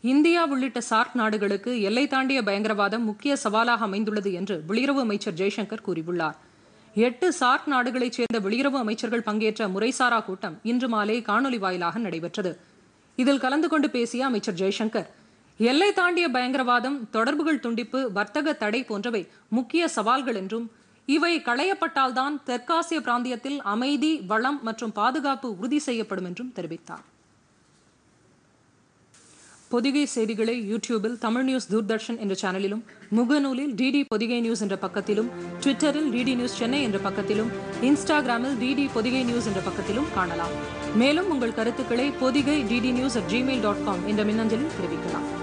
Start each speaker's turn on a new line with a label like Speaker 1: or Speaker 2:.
Speaker 1: India உள்ளிட்ட SAARC நாடுகளுக்கு எல்லை தாண்டிய பயங்கரவாதம் முக்கிய சவாலாக அமைந்துள்ளது என்று வெளியுறவு அமைச்சர் ஜெய்சங்கர் கூறியுள்ளார் எட்டு சார்க் நாடுகளைச் சேர்ந்த வெளியுறவு அமைச்சர்கள் பங்கேற்ற முறைசாரா கூட்டம் இன்று மாலை காணொலி வாயிலாக நடைபெற்றது இதில் கலந்து கொண்டு பேசிய அமைச்சர் ஜெய்சங்கர் எல்லை தாண்டிய பயங்கரவாதம் தொடர்புகள் துண்டிப்பு வர்த்தக தடை போன்றவை முக்கிய சவால்கள் என்றும் இவை களையப்பட்டால்தான் தெற்காசிய பிராந்தியத்தில் அமைதி வளம் மற்றும் பாதுகாப்பு உறுதி செய்யப்படும் என்றும் தெரிவித்தார் பொதிகை செய்திகளை யூடியூபில் தமிழ் நியூஸ் தூர்தர்ஷன் என்ற சேனலிலும் முகநூலில் டிடி பொதிகை நியூஸ் என்ற பக்கத்திலும் ட்விட்டரில் டிடி நியூஸ் சென்னை என்ற பக்கத்திலும் இன்ஸ்டாகிராமில் டிடி பொதிகை நியூஸ் என்ற பக்கத்திலும் காணலாம் மேலும் உங்கள் கருத்துக்களை Podhigai DD news at Gmail dot com என்ற மின்னஞ்சலில் தெரிவிக்கலாம்